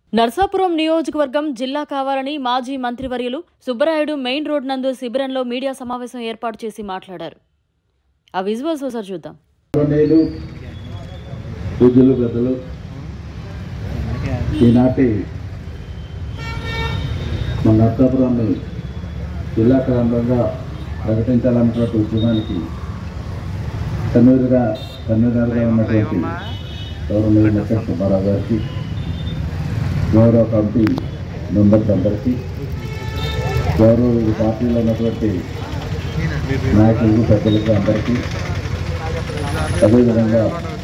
నర్సాపురం నియోజకవర్గం జిల్లా కావాలని మాజీ మంత్రివర్యులు సుబ్బరాయుడు మెయిన్ రోడ్ నందు శిబిరంలో మీడియా సమావేశం ఏర్పాటు చేసి మాట్లాడారు ఆ విజువల్స్ ఒకసారి చూద్దాం గౌరవనీయులు పూజ్యులు పెద్దలు ఈనాటి మన నర్సాపురాన్ని జిల్లా కేంద్రంగా ప్రకటించాలన్నటువంటి ఉద్యమానికి కన్వీనర్గా కన్వీనర్గా ఉన్నటువంటి గౌరవనీయులు ముఖ్య సుబ్బారావు గారికి గౌరవ కమిటీ మెంబర్స్ అందరికీ గౌరవ వివిధ పార్టీలో ఉన్నటువంటి నాయకులకు పెద్దలకు అందరికీ అదేవిధంగా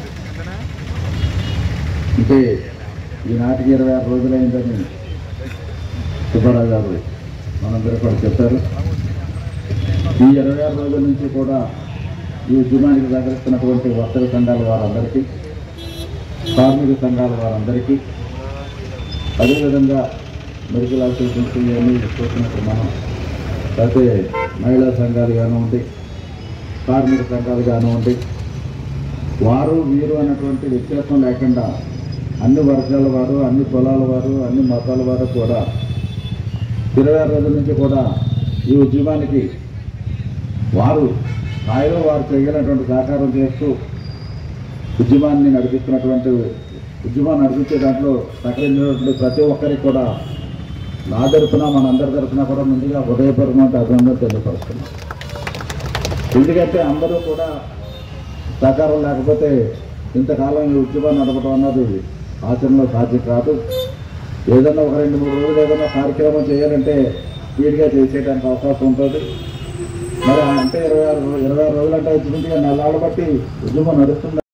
అంటే ఈనాటికి ఇరవై ఆరు రోజులైందని సుబ్బారావు గారు మనందరూ కూడా చెప్పారు ఈ ఇరవై ఆరు రోజుల నుంచి కూడా ఈ ఉద్యమానికి సహకరిస్తున్నటువంటి వర్తక సంఘాల వారందరికీ కార్మిక సంఘాల వారందరికీ అదేవిధంగా మెడికల్ ఆఫీసర్స్ ఇవన్నీ చూసినట్టు మనం లేకపోతే మహిళా సంఘాలు కానివ్వండి కార్మిక సంఘాలు కానివ్వండి వారు వీరు అన్నటువంటి వ్యత్యాసం లేకుండా అన్ని వర్గాల వారు అన్ని కులాల వారు అన్ని మతాల వారు కూడా ఇరవై ఆరు రోజుల నుంచి కూడా ఈ ఉద్యమానికి వారు స్థాయిలో వారు చేయగలిగినటువంటి సహకారం చేస్తూ ఉద్యమాన్ని నడిపిస్తున్నటువంటి ఉద్యమాన్ని నడిపించే దాంట్లో సహకరించినటువంటి ప్రతి ఒక్కరికి కూడా నా తరఫున మనందరి తరఫున కూడా ముందుగా హృదయపూర్వక అభినందన తెలియపరుస్తున్నాం ఎందుకంటే అందరూ కూడా సహకారం లేకపోతే ఇంతకాలం ఈ ఉద్యమాన్ని నడపడం అన్నది ఆచరణలో సాధ్యం కాదు ఏదన్నా ఒక రెండు మూడు రోజులు ఏదైనా కార్యక్రమం చేయాలంటే స్పీడ్గా చేసేయడానికి అవకాశం ఉంటుంది మరి అంటే ఇరవై ఆరు ఇరవై ఆరు రోజులు అంటే ఇంచుమించుగా నెలలు బట్టి ఉద్యమం నడుస్తుంది